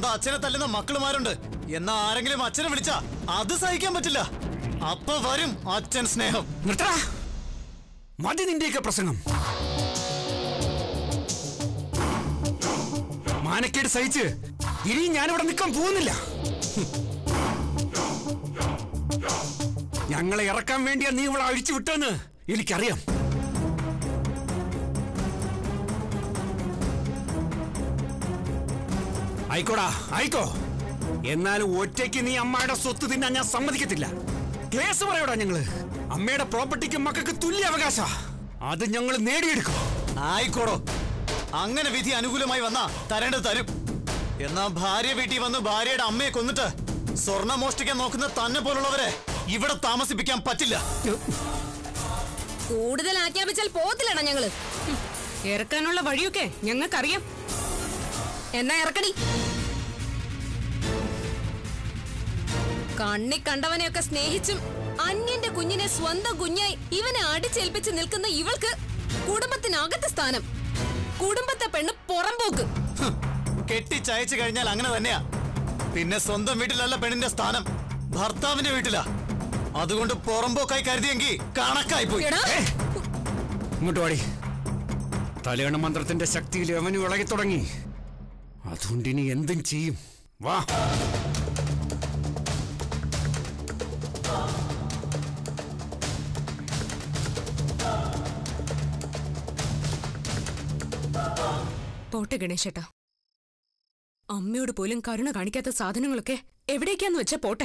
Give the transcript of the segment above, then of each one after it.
സ്വന്തം അച്ഛനെ തല്ലുന്ന മക്കളുമാരുണ്ട് എന്നാ ആരെങ്കിലും അച്ഛനെ വിളിച്ചാ അത് സഹിക്കാൻ പറ്റില്ല അപ്പൊ വരും അച്ഛൻ സ്നേഹം നിർത്തടാ മതി നിന്റെയൊക്കെ പ്രസംഗം മാനക്കേട് സഹിച്ച് ഇനി ഞാനിവിടെ നിൽക്കാൻ പോകുന്നില്ല ഹും. ഞങ്ങളെ ഇറക്കാൻ വേണ്ടിയാ നീ ഇവിടെ അഴിച്ചു വിട്ടെന്ന് എനിക്കറിയാം ആയിക്കോടാ ആയിക്കോ എന്നാലും ഒറ്റയ്ക്ക് നീ അമ്മയുടെ സ്വത്ത് തിന്നാൻ ഞാൻ സമ്മതിക്കത്തില്ല കേസ് പറയോടാ ഞങ്ങള് അമ്മയുടെ പ്രോപ്പർട്ടിക്ക് മക്കൾക്ക് തുല്യ അവകാശ അത് ഞങ്ങൾ നേടിയെടുക്കും ആയിക്കോടോ അങ്ങനെ വിധി അനുകൂലമായി വന്നാ തരേണ്ടത് തരും എന്നാ ഭാര്യ വീട്ടിൽ വന്ന് ഭാര്യയുടെ അമ്മയെ കൊന്നിട്ട് സ്വർണം മോഷ്ടിക്കാൻ നോക്കുന്ന തന്നെ പോലുള്ളവരെ ഇവിടെ താമസിപ്പിക്കാൻ പറ്റില്ല കൂടുതൽ ആജ്ഞാപിച്ചാൽ പോകത്തില്ലടാ ഞങ്ങള് ഹും. ഇറക്കാനുള്ള വഴിയൊക്കെ ഞങ്ങൾക്കറിയാം എന്നാ ഇറക്കടി കണ്ണി കണ്ടവനെയൊക്കെ സ്നേഹിച്ചും അന്യന്റെ കുഞ്ഞിനെ സ്വന്തം കുഞ്ഞായി ഇവനെ അടിച്ചേൽപ്പിച്ച് നിൽക്കുന്ന ഇവൾക്ക് കുടുംബത്തിനകത്ത് സ്ഥാനം കുടുംബത്തെ പെണ്ണ് പുറംപോക്ക് ഹും, കെട്ടിച്ചയച്ചു കഴിഞ്ഞാൽ അങ്ങനെ തന്നെയാ പിന്നെ സ്വന്തം വീട്ടിലല്ല പെണ്ണിന്റെ സ്ഥാനം ഭർത്താവിന്റെ വീട്ടിലാ അതുകൊണ്ട് പുറമ്പോക്കായി കരുതിയെങ്കിൽ കണക്കായി പോയി എടാ ഇങ്ങോട്ട് വാടി തലയണ മന്ത്രത്തിന്റെ ശക്തിയിൽ അവന് ഇളകി തുടങ്ങി അതുകൊണ്ട് ഇനി എന്തും ചെയ്യും വാ പോട്ടെ ഗണേശേട്ടാ അമ്മയോട് പോലും കരുണ കാണിക്കാത്ത സാധനങ്ങളൊക്കെ എവിടേക്കാന്ന് വെച്ചാ പോട്ടെ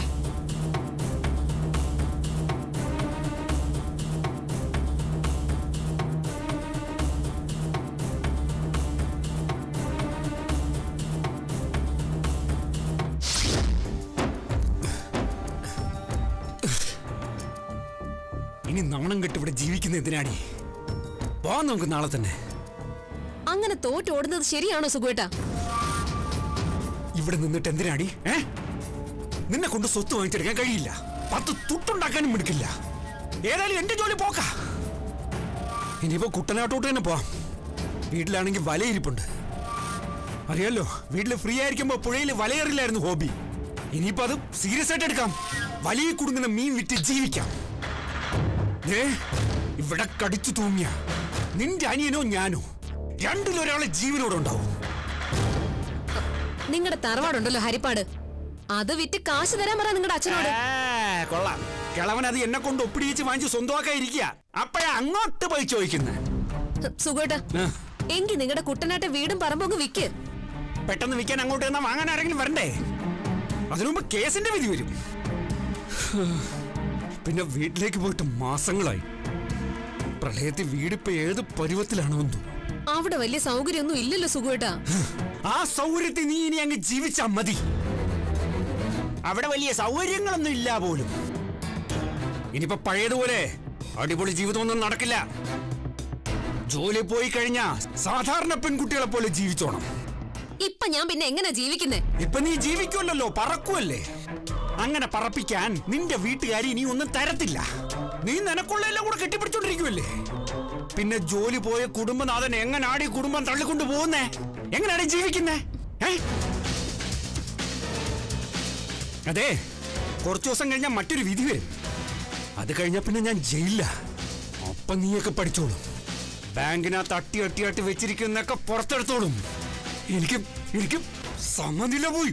ഇനി നാണം കെട്ട് ഇവിടെ ജീവിക്കുന്ന എന്തിനാടി വാ നമുക്ക് നാളെ തന്നെ അങ്ങനെ തോറ്റോടുന്നത് ശരിയാണോ സുഖേട്ടാ ഇവിടെ നിന്നിട്ട് എന്തിനാടി ഏ നിന്നെ കൊണ്ട് സ്വത്ത് വാങ്ങിച്ചെടുക്കാൻ കഴിയില്ല പത്ത് തുട്ടുണ്ടാക്കാനും എടുക്കില്ല ഏതായാലും എന്റെ ജോലി പോക്ക ഇനിയിപ്പോ കുട്ടനാട്ടോട്ട് തന്നെ പോവാം വീട്ടിലാണെങ്കിൽ വലയിരിപ്പുണ്ട് അറിയാലോ വീട്ടിൽ ഫ്രീ ആയിരിക്കുമ്പോ പുഴയിൽ വലയേറില്ലായിരുന്നു ഹോബി ഇനിയിപ്പോ അത് സീരിയസ് ആയിട്ട് എടുക്കാം വലിയ കുടുങ്ങുന്ന മീൻ വിറ്റ് ജീവിക്കാം ഏ ഇവിടെ കടിച്ചു തൂങ്ങിയ നിന്റെ അനിയനോ ഞാനോ രണ്ടിലൊരാളെ ജീവനോടുണ്ടാവും നിങ്ങളുടെ തറവാടുണ്ടല്ലോ ഹരിപ്പാട് അത് വിറ്റ് കാശ് തരാൻ പറ നിങ്ങളുടെ അച്ഛനോട് ഏ, കൊള്ളാം കിളവൻ അത് എന്നെ കൊണ്ട് ഒപ്പിടിച്ച് വാങ്ങിച്ച് സ്വന്തമാക്കാൻ ഇരിക്കുക അപ്പഴാ അങ്ങോട്ട് പോയി ചോദിക്കുന്നത് സുഖേട്ടാ എങ്കി നിങ്ങളുടെ കുട്ടനാട്ടെ വീടും പറമ്പൊക്കെ വിക്ക് പെട്ടെന്ന് വിൽക്കാൻ അങ്ങോട്ട് എന്നാ വാങ്ങാൻ ആരെങ്കിലും വരണ്ടേ അതിനു മുമ്പ് കേസിന്റെ വിധി വരും പിന്നെ വീട്ടിലേക്ക് പോയിട്ട് മാസങ്ങളായി പ്രളയത്തിൽ വീടിപ്പോ ഏത് പരുവത്തിലാണോ എന്തോ അവിടെ വലിയ സൗകര്യമൊന്നും ഇല്ലല്ലോ സുഖേട്ടാ ആ സൗകര്യത്തിൽ നീ ഇനി അങ്ങ് ജീവിച്ചാ മതി അവിടെ വലിയ സൗകര്യങ്ങളൊന്നും ഇല്ല പോലും ഇനിയിപ്പോ പഴയതുപോലെ അടിപൊളി ജീവിതമൊന്നും നടക്കില്ല ജോലി പോയി കഴിഞ്ഞാ സാധാരണ പെൺകുട്ടികളെ പോലെ ജീവിച്ചോണം ഇപ്പൊ ഞാൻ പിന്നെ എങ്ങനെ ജീവിക്കുന്നേ ഇപ്പൊ നീ ജീവിക്കുമല്ലോ പറക്കുമല്ലേ അങ്ങനെ പറപ്പിക്കാൻ നിന്റെ വീട്ടുകാരി ഇനി ഒന്നും തരത്തില്ല നീ നിനക്കുള്ളെല്ലാം കൂടെ കെട്ടിപ്പിടിച്ചോണ്ടിരിക്കുമല്ലേ പിന്നെ ജോലി പോയ കുടുംബനാഥൻ എങ്ങനാണ് ഈ കുടുംബം തള്ളിക്കൊണ്ട് പോകുന്നേ എങ്ങനെയാണ് ജീവിക്കുന്നേ ഏ അതെ കുറച്ചു ദിവസം കഴിഞ്ഞാൽ മറ്റൊരു വിധി വരും അത് കഴിഞ്ഞ പിന്നെ ഞാൻ ജയിലില്ല അപ്പൊ നീയൊക്കെ പഠിച്ചോളും ബാങ്കിനകത്ത് അട്ടി അട്ടി അട്ടി വെച്ചിരിക്കുന്നൊക്കെ പുറത്തെടുത്തോളും എനിക്ക് എനിക്ക് സമ്മതില്ല പോയി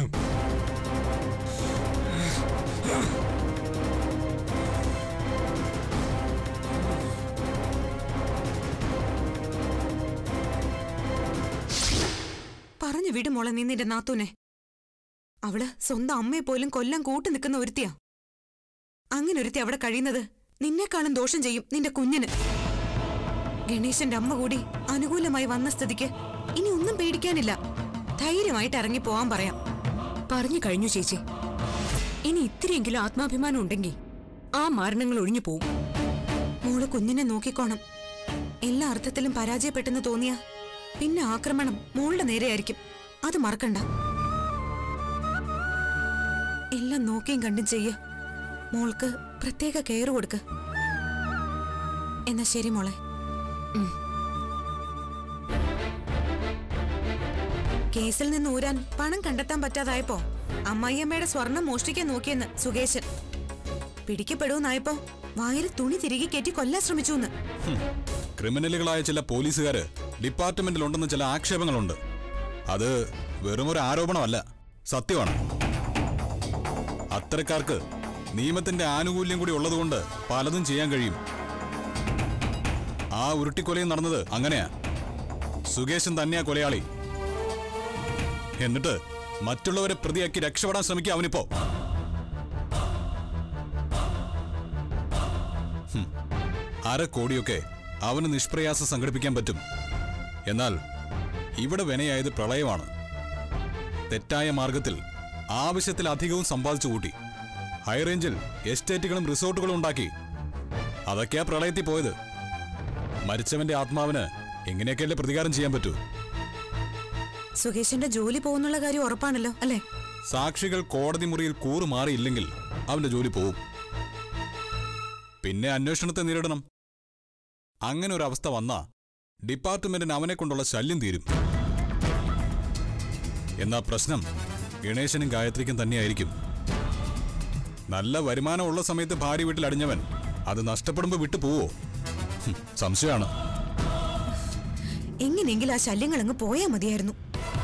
പറഞ്ഞു വിട് മോളെ നീ നിന്റെ നാത്തൂനെ അവള് സ്വന്തം അമ്മയെ പോലും കൊല്ലാൻ കൂട്ടു നിൽക്കുന്ന ഒരുത്തിയാ അങ്ങനെ ഒരുത്തി അവിടെ കഴിയുന്നത് നിന്നെക്കാളും ദോഷം ചെയ്യും നിന്റെ കുഞ്ഞിന് ഗണേശന്റെ അമ്മ കൂടി അനുകൂലമായി വന്ന സ്ഥിതിക്ക് ഇനി ഒന്നും പേടിക്കാനില്ല ധൈര്യമായിട്ട് ഇറങ്ങി പോവാൻ പറയാം പറഞ്ഞു കഴിഞ്ഞു ചേച്ചി ഇനി ഇത്തിരിയെങ്കിലും ആത്മാഭിമാനം ഉണ്ടെങ്കിൽ ആ മാരണങ്ങൾ ഒഴിഞ്ഞു പോവും മോള് കുഞ്ഞിനെ നോക്കിക്കോണം എല്ലാ അർത്ഥത്തിലും പരാജയപ്പെട്ടെന്ന് തോന്നിയ പിന്നെ ആക്രമണം മോളുടെ നേരെയായിരിക്കും അത് മറക്കണ്ട എല്ലാം നോക്കിയും കണ്ടും ചെയ്യ് മോൾക്ക് പ്രത്യേക കെയർ കൊടുക്ക് എന്നാ ശരി മോളെ കേസിൽ നിന്ന് ഊരാൻ പണം കണ്ടെത്താൻ പറ്റാതായപ്പോ അമ്മായിയമ്മയുടെ സ്വർണം മോഷ്ടിക്കാൻ നോക്കിയെന്ന് സുകേശൻ പിടിക്കപ്പെടുമെന്നായപ്പോ വായിൽ തുണി തിരികെ കയറ്റി കൊല്ലാൻ ശ്രമിച്ചു ക്രിമിനലുകളായ ചില പോലീസുകാര് ഡിപ്പാർട്ട്മെന്റിലുണ്ടെന്ന് ചില ആക്ഷേപങ്ങളുണ്ട് അത് വെറുമൊരു ആരോപണമല്ല സത്യമാണ് അത്തരക്കാർക്ക് നിയമത്തിന്റെ ആനുകൂല്യം കൂടി ഉള്ളതുകൊണ്ട് പലതും ചെയ്യാൻ കഴിയും ആ ഉരുട്ടിക്കൊലയും നടന്നത് അങ്ങനെയാ സുകേശൻ തന്നെയാ കൊലയാളി എന്നിട്ട് മറ്റുള്ളവരെ പ്രതിയാക്കി രക്ഷപ്പെടാൻ ശ്രമിക്കുക അവനിപ്പോ ഹും. അര കോടിയൊക്കെ അവന് നിഷ്പ്രയാസം സംഘടിപ്പിക്കാൻ പറ്റും എന്നാൽ ഇവിടെ വിനയായത് പ്രളയമാണ് തെറ്റായ മാർഗത്തിൽ ആവശ്യത്തിലധികവും സമ്പാദിച്ചു കൂട്ടി ഹൈറേഞ്ചിൽ എസ്റ്റേറ്റുകളും റിസോർട്ടുകളും ഉണ്ടാക്കി അതൊക്കെയാ പ്രളയത്തിൽ പോയത് മരിച്ചവന്റെ ആത്മാവിന് എങ്ങനെയൊക്കെയല്ലേ പ്രതികാരം ചെയ്യാൻ പറ്റൂ സുകേശന്റെ ജോലി പോകുന്നുള്ള കാര്യം ഉറപ്പാണല്ലോ അല്ലേ സാക്ഷികൾ കോടതി മുറിയിൽ കൂറുമാറിയില്ലെങ്കിൽ അവന്റെ ജോലി പോവും പിന്നെ അന്വേഷണത്തെ നേരിടണം അങ്ങനെ ഒരു അവസ്ഥ വന്നാ ഡിപ്പാർട്ട്മെന്റിന് അവനെ കൊണ്ടുള്ള ശല്യം തീരും എന്നാ പ്രശ്നം ഗണേശനും ഗായത്രിക്കും തന്നെയായിരിക്കും നല്ല വരുമാനമുള്ള സമയത്ത് ഭാര്യ വീട്ടിൽ അടിഞ്ഞവൻ അത് നഷ്ടപ്പെടുമ്പോ വിട്ടു പോവോ ഹും, സംശയമാണ് എങ്ങനെയെങ്കിലും ആ ശല്യങ്ങൾ അങ്ങ് പോയാ മതിയായിരുന്നു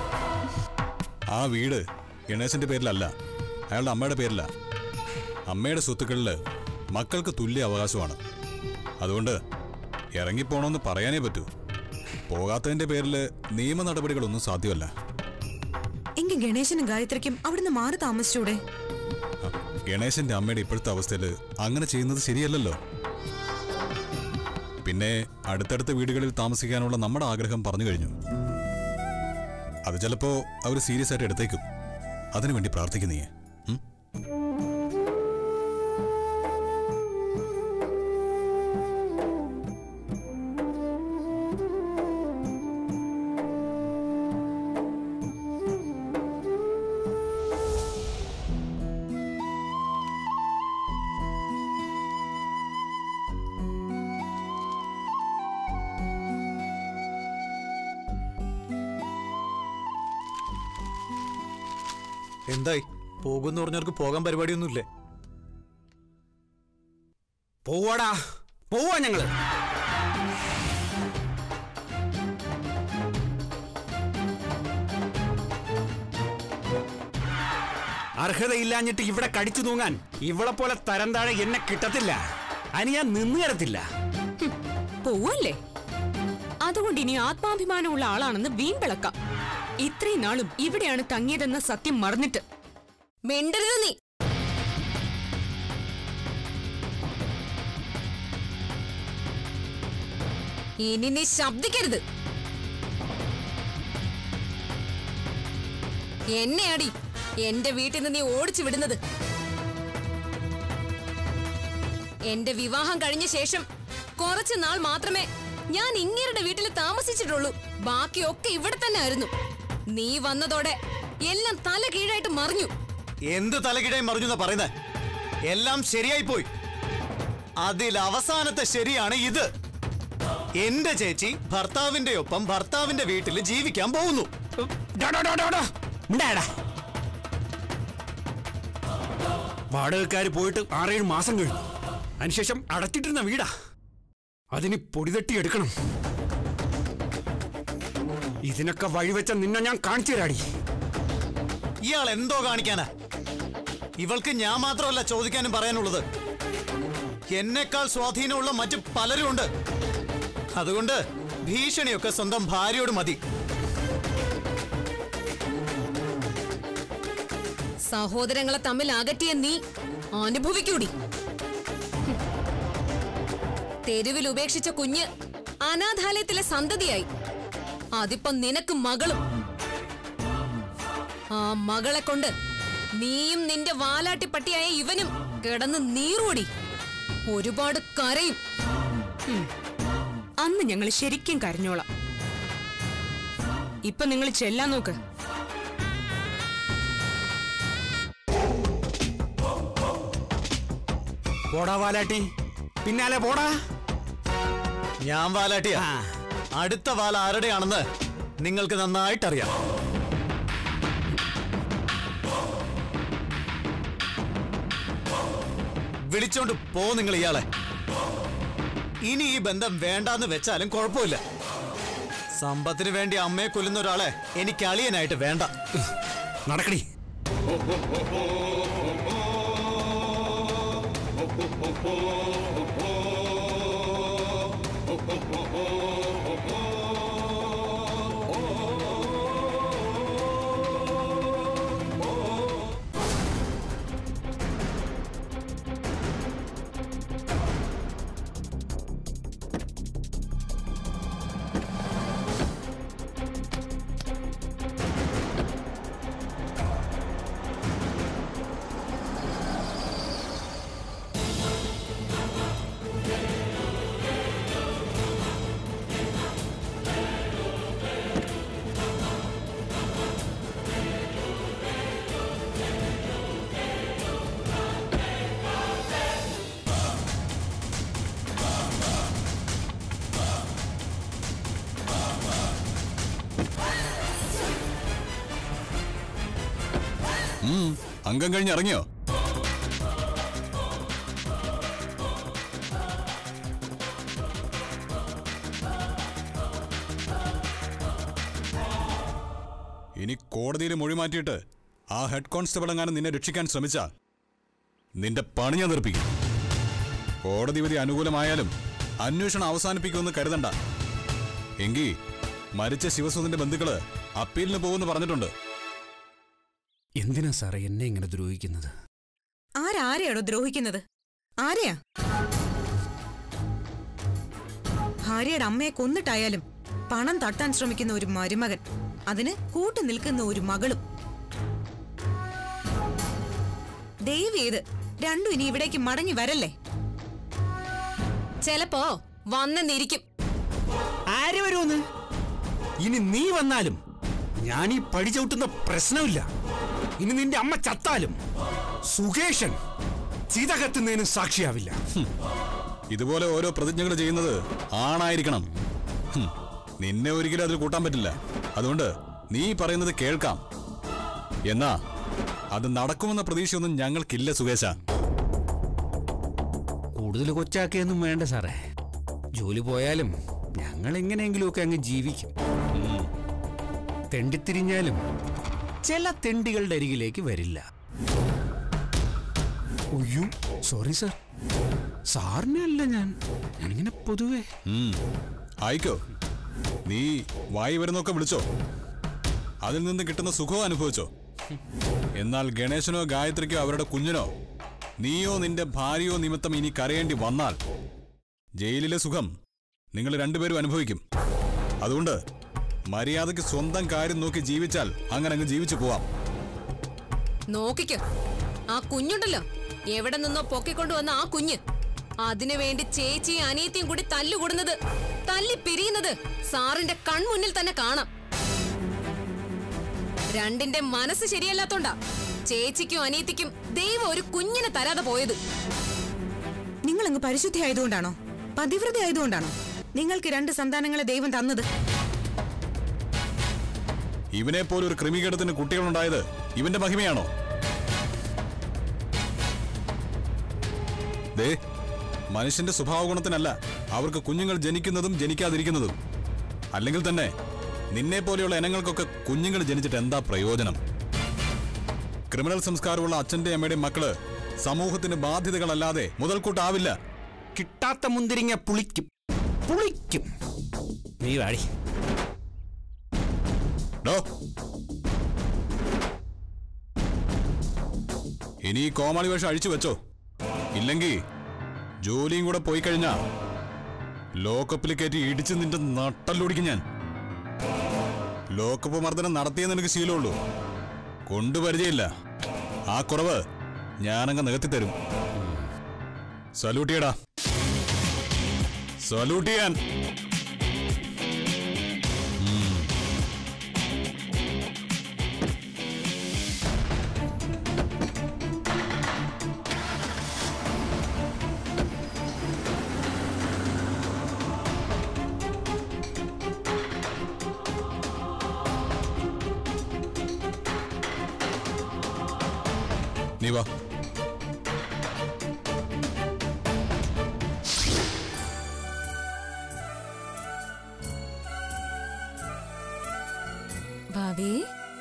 ആ വീട് ഗണേശന്റെ പേരിലല്ല അയാളുടെ അമ്മയുടെ പേരില അമ്മയുടെ സ്വത്തുക്കളിൽ മക്കൾക്ക് തുല്യ അവകാശമാണ് അതുകൊണ്ട് ഇറങ്ങിപ്പോണമെന്ന് പറയാനേ പറ്റൂ പോകാത്തതിന്റെ പേരിൽ നിയമ നടപടികളൊന്നും സാധ്യമല്ല എങ്കിൽ ഗണേശനും ഗായത്രിക്കും അവിടുന്ന് മാറി താമസിച്ചൂടെ അ, ഗണേശന്റെ അമ്മയുടെ ഇപ്പോഴത്തെ അവസ്ഥയിൽ അങ്ങനെ ചെയ്യുന്നത് ശരിയല്ലല്ലോ പിന്നെ അടുത്തടുത്ത വീടുകളിൽ താമസിക്കാനുള്ള നമ്മുടെ ആഗ്രഹം പറഞ്ഞു കഴിഞ്ഞു അത് ചിലപ്പോ അവർ സീരിയസ് ആയിട്ട് എടുത്തേക്കും അതിനുവേണ്ടി പ്രാർത്ഥിക്കുന്നേ ഉം എന്തായി പോകുന്ന പറഞ്ഞവർക്ക് പോകാൻ പരിപാടിയൊന്നുമില്ലേ പോവാടാ പോവാ ഞങ്ങള് അർഹതയില്ലാഞ്ഞിട്ട് ഇവിടെ കടിച്ചു തൂങ്ങാൻ ഇവളെ പോലെ തരം താഴെ എന്നെ കിട്ടത്തില്ല അതിന് ഞാൻ നിന്ന് തരത്തില്ല പോവല്ലേ അതുകൊണ്ട് ഇനി ആത്മാഭിമാനമുള്ള ആളാണെന്ന് വീൺപിളക്കാം ഇത്രയും നാളും ഇവിടെയാണ് തങ്ങിയതെന്ന സത്യം മറന്നിട്ട് മിണ്ടരുത് നീ ഇനി നീ ശബ്ദിക്കരുത് എന്നെ അടി എന്റെ വീട്ടിൽ നിന്ന് നീ ഓടിച്ചു വിടുന്നത് എന്റെ വിവാഹം കഴിഞ്ഞ ശേഷം കുറച്ചു നാൾ മാത്രമേ ഞാൻ ഇങ്ങേരുടെ വീട്ടിൽ താമസിച്ചിട്ടുള്ളൂ ബാക്കിയൊക്കെ ഇവിടെ തന്നെ ആയിരുന്നു നീ വന്നതോടെ എല്ലാം തല കീഴായിട്ട് മറിഞ്ഞു എന്ത് തലകിടയും മറിഞ്ഞു പറയുന്നത് എല്ലാം ശരിയായി പോയി അതിൽ അവസാനത്തെ ശരിയാണ് ഇത് എന്റെ ചേച്ചി ഭർത്താവിന്റെ ഒപ്പം ഭർത്താവിന്റെ വീട്ടിൽ ജീവിക്കാൻ പോകുന്നു ഡാ, ഡാ, ഡാ, ഡാ, ഡാ. മിണ്ടായെടാ. വാടകക്കാര് പോയിട്ട് ആറേഴ് മാസം കഴിഞ്ഞു അതിനുശേഷം അടച്ചിട്ടിരുന്ന വീടാ അതിന് പൊടിതട്ടി എടുക്കണം ഇതിനൊക്കെ വഴിവെച്ച നിന്നെ ഞാൻ കാണിച്ചു തരാടി ഇയാൾ എന്തോ കാണിക്കാനാ ഇവൾക്ക് ഞാൻ മാത്രമല്ല ചോദിക്കാനും പറയാനുള്ളത് എന്നെക്കാൾ സ്വാധീനമുള്ള മറ്റു പലരും ഉണ്ട് അതുകൊണ്ട് ഭീഷണിയൊക്കെ സ്വന്തം ഭാര്യയോട് മതി സഹോദരങ്ങളെ തമ്മിൽ അകറ്റിയ നീ അനുഭവിക്കൂടി ഹും. തെരുവിൽ ഉപേക്ഷിച്ച കുഞ്ഞ് അനാഥാലയത്തിലെ സന്തതിയായി അതിപ്പം നിനക്ക് മകളും ആ മകളെ കൊണ്ട് നീയും നിന്റെ വാലാട്ടിപ്പട്ടിയായ ഇവനും കിടന്ന് നീറോടി ഒരുപാട് കരയും അന്ന് ഞങ്ങൾ ശരിക്കും കരഞ്ഞോളാം ഇപ്പൊ നിങ്ങൾ ചെല്ലാൻ നോക്ക് പോടാ വാലാട്ടി പിന്നാലെ പോടാ ഞാൻ വാലാട്ടിയ ആ. അടുത്ത വാല ആരുടെയാണെന്ന് നിങ്ങൾക്ക് നന്നായിട്ടറിയാം വിളിച്ചോണ്ട് പോ നിങ്ങൾ ഇയാളെ ഇനി ഈ ബന്ധം വേണ്ടാന്ന് വെച്ചാലും കുഴപ്പമില്ല സമ്പത്തിന് വേണ്ടി അമ്മയെ കൊല്ലുന്ന ഒരാളെ എനിക്ക് അളിയനായിട്ട് വേണ്ട നടക്കടി ഉം, അംഗം കഴിഞ്ഞ് ഇറങ്ങിയോ ഇനി കോടതിയിൽ മൊഴി മാറ്റിയിട്ട് ആ ഹെഡ് കോൺസ്റ്റബിൾ എങ്ങാനും നിന്നെ രക്ഷിക്കാൻ ശ്രമിച്ചാൽ നിന്റെ പണി ഞാൻ നിർപ്പിക്കും കോടതി വിധി അനുകൂലമായാലും അന്വേഷണം അവസാനിപ്പിക്കുമെന്ന് കരുതണ്ട എങ്കിൽ മരിച്ച ശിവസുധന്റെ ബന്ധുക്കള് അപ്പീലിന് പോകുമെന്ന് പറഞ്ഞിട്ടുണ്ട് എന്തിനാ സാറേ എന്നെ ഇങ്ങനെ ദ്രോഹിക്കുന്നത് ആരാരെയാണോ ദ്രോഹിക്കുന്നത് ആരെയാ ഭാര്യയുടെ അമ്മയെ കൊന്നിട്ടായാലും പണം തട്ടാൻ ശ്രമിക്കുന്ന ഒരു മരുമകൻ അതിന് കൂട്ടു നിൽക്കുന്ന ഒരു മകളും ദയവേത് രണ്ടും ഇനി ഇവിടേക്ക് മടങ്ങി വരല്ലേ ചെലപ്പോ വന്നെന്നിരിക്കും ആര് വരുമെന്ന് ഇനി നീ വന്നാലും ഞാൻ ഈ പഴി ചവിട്ടുന്ന പ്രശ്നമില്ല ഇനി നിന്റെ അമ്മ ചത്താലും സുകേഷൻ ചിത കത്തുന്നതിന് സാക്ഷിയാവില്ല ഇതുപോലെ ഓരോ പ്രതിജ്ഞകൾ ചെയ്യുന്നത് ആണായിരിക്കണം ഹും, നിന്നെ ഒരിക്കലും അതിൽ കൂട്ടാൻ പറ്റില്ല അതുകൊണ്ട് നീ പറയുന്നത് കേൾക്കാം എന്നാ അത് നടക്കുമെന്ന പ്രതീക്ഷയൊന്നും ഞങ്ങൾക്കില്ല സുകേശ കൂടുതൽ കൊച്ചാക്കിയൊന്നും വേണ്ട സാറേ ജോലി പോയാലും ഞങ്ങൾ എങ്ങനെയെങ്കിലുമൊക്കെ അങ്ങ് ജീവിക്കും തെണ്ടിത്തിരിഞ്ഞാലും ചില തെണ്ടികളുടെ അരികിലേക്ക് വരില്ല ഒയ്യോ സോറി സാർ സാറിനെ അല്ല ഞാൻ ഞാനിങ്ങനെ പൊതുവേ ഉം, ആയിക്കോ നീ വായി വരുന്നൊക്കെ വിളിച്ചോ അതിൽ നിന്ന് കിട്ടുന്ന സുഖവും അനുഭവിച്ചോ എന്നാൽ ഗണേശനോ ഗായത്രിക്കോ അവരുടെ കുഞ്ഞിനോ നീയോ നിന്റെ ഭാര്യയോ നിമിത്തം ഇനി കരയേണ്ടി വന്നാൽ ജയിലിലെ സുഖം നിങ്ങൾ രണ്ടുപേരും അനുഭവിക്കും അതുകൊണ്ട് മര്യാദയ്ക്ക് സ്വന്തം കാര്യം നോക്കി ജീവിച്ചാൽ അങ്ങനെ അങ്ങ് ജീവിച്ചു പോവാം നോക്കിക്കോ ആ കുഞ്ഞുണ്ടല്ലോ എവിടെ നിന്നോ പൊക്കിക്കൊണ്ടുവന്ന ആ കുഞ്ഞ് അതിനു വേണ്ടി ചേച്ചിയും അനിയത്തിയും കൂടി തല്ലുകൂടുന്നത് തല്ലി പിരിയുന്നത് സാറിന്റെ കൺമുന്നിൽ തന്നെ കാണാം രണ്ടിന്റെ മനസ്സ് ശരിയല്ലാത്തോണ്ടാ ചേച്ചിക്കും അനിയത്തിക്കും ദൈവം ഒരു കുഞ്ഞിനെ തരാതെ പോയത് നിങ്ങൾ അങ്ങ് പരിശുദ്ധി ആയതുകൊണ്ടാണോ പതിവ്രത ആയതുകൊണ്ടാണോ നിങ്ങൾക്ക് രണ്ട് സന്താനങ്ങളെ ദൈവം തന്നത് ഇവനെ പോലെ ഒരു ക്രിമികേടത്തിന് കുട്ടികളുണ്ടായത് ഇവന്റെ മഹിമയാണോ ദേ മനുഷ്യന്റെ സ്വഭാവ ഗുണത്തിനല്ല അവർക്ക് കുഞ്ഞുങ്ങൾ ജനിക്കുന്നതും ജനിക്കാതിരിക്കുന്നതും അല്ലെങ്കിൽ തന്നെ നിന്നെ പോലെയുള്ള ഇനങ്ങൾക്കൊക്കെ കുഞ്ഞുങ്ങൾ ജനിച്ചിട്ട് എന്താ പ്രയോജനം ക്രിമിനൽ സംസ്കാരമുള്ള അച്ഛന്റെ അമ്മയുടെയും മക്കള് സമൂഹത്തിന് ബാധ്യതകളല്ലാതെ മുതൽക്കൂട്ടാവില്ല കിട്ടാത്ത മുന്തിരിങ്ങ പുളിക്കും പുളിക്കും നീ വാടി ഡോ ഇനി ഈ കോമാളി വേഷം അഴിച്ചു വെച്ചോ ഇല്ലെങ്കിൽ ജോലിയും കൂടെ പോയി കഴിഞ്ഞാ ലോക്കപ്പിൽ കയറ്റി ഇടിച്ച് നിന്റെ നട്ടല്ലൊടിക്കും ഞാൻ ലോക്കപ്പ് മർദ്ദനം നടത്തിയെന്ന് എനിക്ക് ശീലമുള്ളൂ കൊണ്ടുപരിചയമില്ല ആ കുറവ് ഞാനങ്ങ് നികത്തി തരും സല്യൂട്ട് ചെയ്യടാ സല്യൂട്ട് ചെയ്യാൻ നീ വാ ഭാവി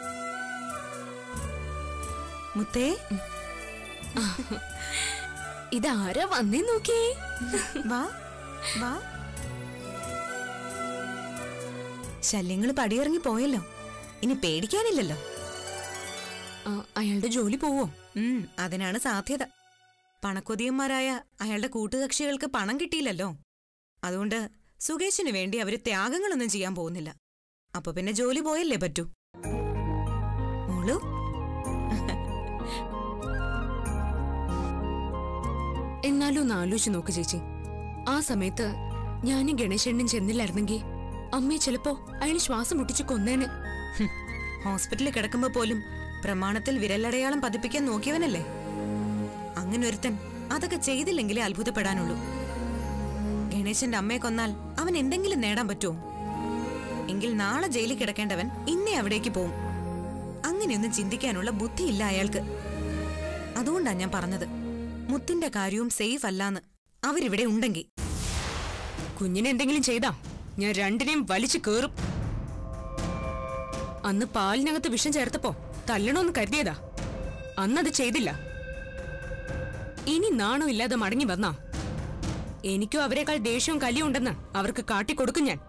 മുത്തേ ഇതാരാ വന്നേ നോക്കിയേ വാ വാ ശല്യങ്ങൾ പടിയിറങ്ങി പോയല്ലോ ഇനി പേടിക്കാനില്ലല്ലോ ആ, അയാളുടെ ജോലി പോവോ ഉം അതിനാണ് സാധ്യത പണക്കൊതിയന്മാരായ അയാളുടെ കൂട്ടുകക്ഷികൾക്ക് പണം കിട്ടിയില്ലല്ലോ അതുകൊണ്ട് സുകേഷിന് വേണ്ടി അവര് ത്യാഗങ്ങളൊന്നും ചെയ്യാൻ പോകുന്നില്ല അപ്പൊ പിന്നെ ജോലി പോയല്ലേ പറ്റൂ മോളു എന്നാലും ഒന്ന് ആലോചിച്ച് നോക്ക് ചേച്ചി ആ സമയത്ത് ഞാനും ഗണേശണ്ണനും ചെന്നില്ലായിരുന്നെങ്കിൽ അമ്മയെ ചിലപ്പോ അയാൾ ശ്വാസം മുട്ടിച്ച് കൊന്നേന് ഹും, ഹോസ്പിറ്റലിൽ കിടക്കുമ്പോ പോലും പ്രമാണത്തിൽ വിരലടയാളം പതിപ്പിക്കാൻ നോക്കിയവനല്ലേ അങ്ങനെ ഒരുത്തൻ അതൊക്കെ ചെയ്തില്ലെങ്കിലേ അത്ഭുതപ്പെടാനുള്ളൂ ഗണേശന്റെ അമ്മയെ കൊന്നാൽ അവൻ എന്തെങ്കിലും നേടാൻ പറ്റുമോ എങ്കിൽ നാളെ ജയിലിൽ കിടക്കേണ്ടവൻ ഇന്നേ അവിടേക്ക് പോവും അങ്ങനെയൊന്നും ചിന്തിക്കാനുള്ള ബുദ്ധിയില്ല അയാൾക്ക് അതുകൊണ്ടാ ഞാൻ പറഞ്ഞത് മുത്തിന്റെ കാര്യവും സേഫ് അല്ലാന്ന് അവരിവിടെ ഉണ്ടെങ്കിൽ കുഞ്ഞിനെ എന്തെങ്കിലും ചെയ്താ ഞാൻ രണ്ടിനെയും വലിച്ചു കേറും അന്ന് പാലിനകത്ത് വിഷം ചേർത്തപ്പോ തല്ലണോന്ന് കരുതിയതാ അന്നത് ചെയ്തില്ല ഇനി നാണം ഇല്ലാതെ മടങ്ങി വന്നാ എനിക്കും അവരെക്കാൾ ദേഷ്യവും കലിയും ഉണ്ടെന്ന് അവർക്ക് കാട്ടിക്കൊടുക്കും ഞാൻ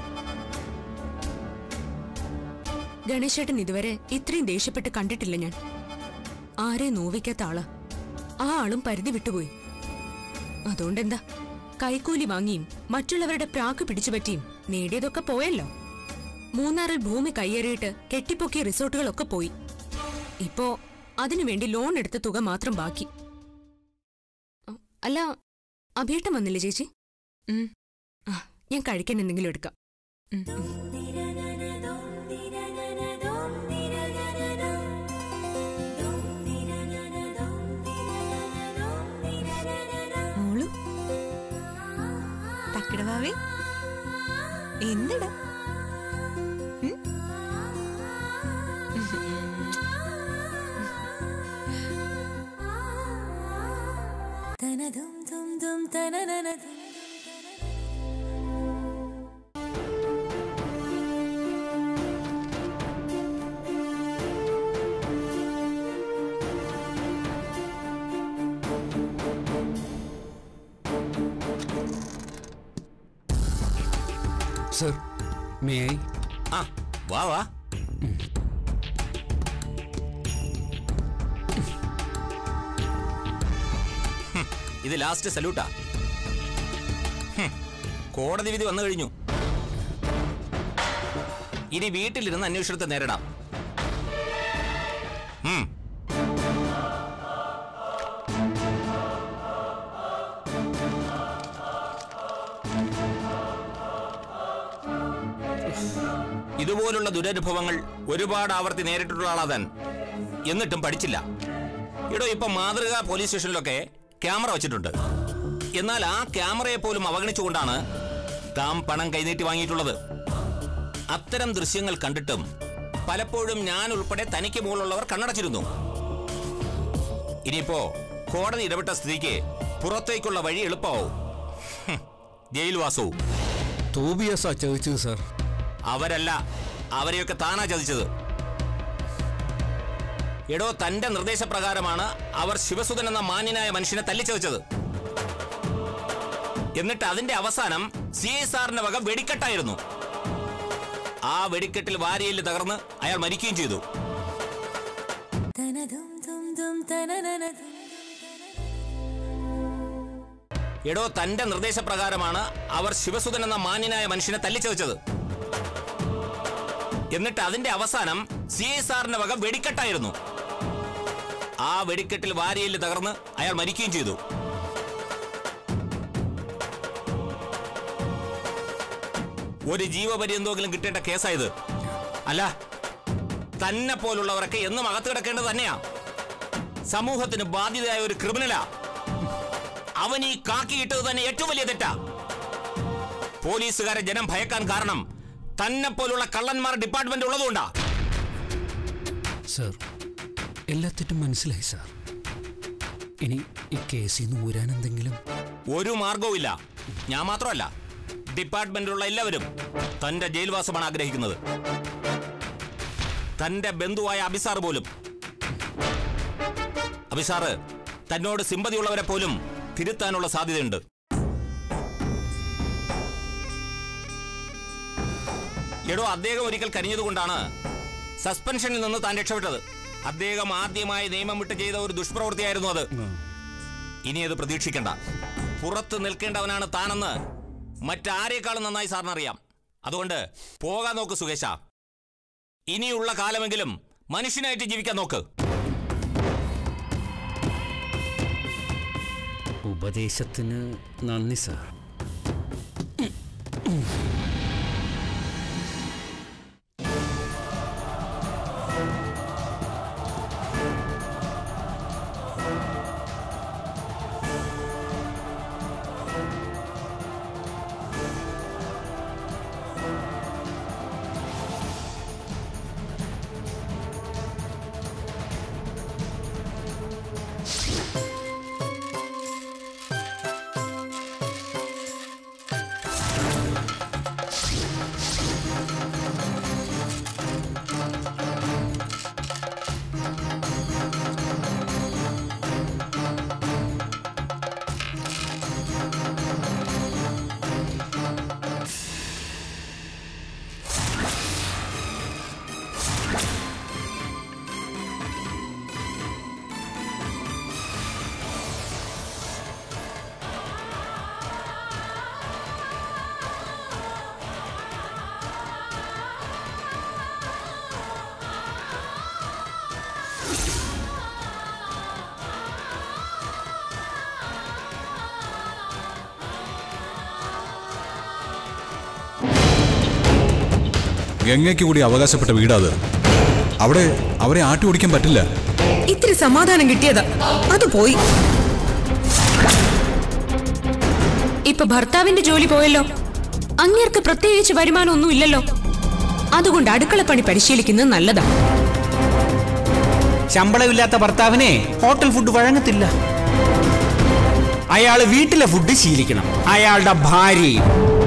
ഗണേശേട്ടൻ ഇതുവരെ ഇത്രയും ദേഷ്യപ്പെട്ട് കണ്ടിട്ടില്ല ഞാൻ ആരെ നോവിക്കാത്ത ആള് ആ ആളും പരിധി വിട്ടുപോയി അതുകൊണ്ടെന്താ കൈക്കൂലി വാങ്ങിയും മറ്റുള്ളവരുടെ പ്രാക്ക് പിടിച്ചുപറ്റിയും നേടിയതൊക്കെ പോയല്ലോ മൂന്നാറിൽ ഭൂമി കയ്യേറിയിട്ട് കെട്ടിപ്പൊക്കിയ റിസോർട്ടുകളൊക്കെ പോയി ഇപ്പോ അതിനുവേണ്ടി ലോൺ എടുത്ത തുക മാത്രം ബാക്കി അ, അല്ല അഭിയേട്ടം വന്നില്ലേ ചേച്ചി ഉം. ആ ഞാൻ കഴിക്കാൻ എന്തെങ്കിലും എടുക്കാം ഉം. മോളു തക്കിടവാവേ എന്തിടാ ഉം? സർ മേ ഐ ആ വാ വാ ഹും, ഇത് ലാസ്റ്റ് സല്യൂട്ടാ ഹും, കോടതി വിധി വന്നു കഴിഞ്ഞു ഇനി വീട്ടിലിരുന്ന് അന്വേഷണത്തെ നേരിടാം ഉം. ഇതുപോലുള്ള ദുരനുഭവങ്ങൾ ഒരുപാട് ആവർത്തി നേരിട്ടിട്ടുള്ള ആളാ താൻ എന്നിട്ടും പഠിച്ചില്ല ഇടോ ഇപ്പൊ മാതൃക പോലീസ് സ്റ്റേഷനിലൊക്കെ ക്യാമറ വെച്ചിട്ടുണ്ട് എന്നാൽ ആ ക്യാമറയെ പോലും അവഗണിച്ചുകൊണ്ടാണ് താൻ പണം കൈനീട്ടി വാങ്ങിയിട്ടുള്ളത് അത്തരം ദൃശ്യങ്ങൾ കണ്ടിട്ടും പലപ്പോഴും ഞാൻ ഉൾപ്പെടെ തനിക്ക് മുകളിലുള്ളവർ കണ്ണടച്ചിരുന്നു ഇനിയിപ്പോ കോടതി ഇടപെട്ട സ്ഥിതിക്ക് പുറത്തേക്കുള്ള വഴി എളുപ്പമാവും ഹും, ജയിൽവാസവും തോബിയാസാ ചോദിച്ചത് സാർ അവരല്ല അവരെയൊക്കെ താനാ ചതിച്ചത് എടോ തന്റെ നിർദ്ദേശപ്രകാരമാണ് അവർ ശിവസുധൻ എന്ന മാന്യനായ മനുഷ്യനെ തല്ലിച്ചതച്ചത് എന്നിട്ട് അതിന്റെ അവസാനം സി എസ് ആറിന്റെ വക വെടിക്കെട്ടായിരുന്നു ആ വെടിക്കെട്ടിൽ വാരിയല് തകർന്ന് അയാൾ മരിക്കുകയും ചെയ്തു എടോ തന്റെ നിർദ്ദേശപ്രകാരമാണ് അവർ ശിവസുധൻ എന്ന മാന്യനായ മനുഷ്യനെ തല്ലിച്ചതച്ചത് എന്നിട്ട് അതിന്റെ അവസാനം സി എസ് ആറിന്റെ വക വെടിക്കെട്ടായിരുന്നു ആ വെടിക്കെട്ടിൽ വാരിയല് തകർന്ന് അയാൾ മരിക്കുകയും ചെയ്തു ഒരു ജീവപര്യന്തമെങ്കിലും കിട്ടേണ്ട കേസായത് അല്ല തന്നെ പോലുള്ളവരൊക്കെ എന്നും അകത്ത് കിടക്കേണ്ടത് തന്നെയാ സമൂഹത്തിന് ബാധ്യതയായ ഒരു ക്രിമിനലാ അവൻ ഈ കാക്കിയിട്ടത് തന്നെ ഏറ്റവും വലിയ തെറ്റാ പോലീസുകാരെ ജനം ഭയക്കാൻ കാരണം തന്നെ പോലുള്ള കള്ളന്മാർ ഡിപ്പാർട്ട്മെന്റ് ഉള്ളതുകൊണ്ടാ സർ എല്ലാത്തിട്ടും മനസ്സിലായി സാർ ഇനി ഈ കേസിൽ നിന്ന് ഊരാൻ എന്തെങ്കിലും ഒരു മാർഗവും ഇല്ല ഞാൻ മാത്രമല്ല ഡിപ്പാർട്ട്മെന്റിലുള്ള എല്ലാവരും തന്റെ ജയിൽവാസമാണ് ആഗ്രഹിക്കുന്നത് തന്റെ ബന്ധുവായ അബിസാർ പോലും അബിസാറ് തന്നോട് സിമ്പതിയുള്ളവരെ പോലും തിരുത്താനുള്ള സാധ്യതയുണ്ട് എടോ അദ്ദേഹം ഒരിക്കൽ കരിഞ്ഞതുകൊണ്ടാണ് സസ്പെൻഷനിൽ നിന്ന് താൻ രക്ഷപ്പെട്ടത് അദ്ദേഹം ആദ്യമായി നിയമം വിട്ട് ചെയ്ത ഒരു ദുഷ്പ്രവൃത്തിയായിരുന്നു അത് ഇനി അത് പ്രതീക്ഷിക്കണ്ട പുറത്ത് നിൽക്കേണ്ടവനാണ് താനെന്ന് മറ്റാരേക്കാളും നന്നായി സാറിനറിയാം അതുകൊണ്ട് പോകാൻ നോക്ക് സുകേശ ഇനിയുള്ള കാലമെങ്കിലും മനുഷ്യനായിട്ട് ജീവിക്കാൻ നോക്ക് ഉപദേശത്തിന് നന്ദി സാർ ഗംഗയ്ക്ക് കൂടി അവകാശപ്പെട്ട വീടാ അത് അവിടെ അവരെ ആട്ടി ഓടിക്കാൻ പറ്റില്ല ഇത്തിരി സമാധാനം കിട്ടിയതാ അത് പോയി ഇപ്പൊ ഭർത്താവിന്റെ ജോലി പോയല്ലോ അങ്ങേർക്ക് പ്രത്യേകിച്ച് വരുമാനം ഒന്നും ഇല്ലല്ലോ അതുകൊണ്ട് അടുക്കളപ്പണി പരിശീലിക്കുന്നത് നല്ലതാ ശമ്പളമില്ലാത്ത ഭർത്താവിനെ ഹോട്ടൽ ഫുഡ് വഴങ്ങത്തില്ല അയാള് വീട്ടിലെ ഫുഡ് ശീലിക്കണം അയാളുടെ ഭാര്യയും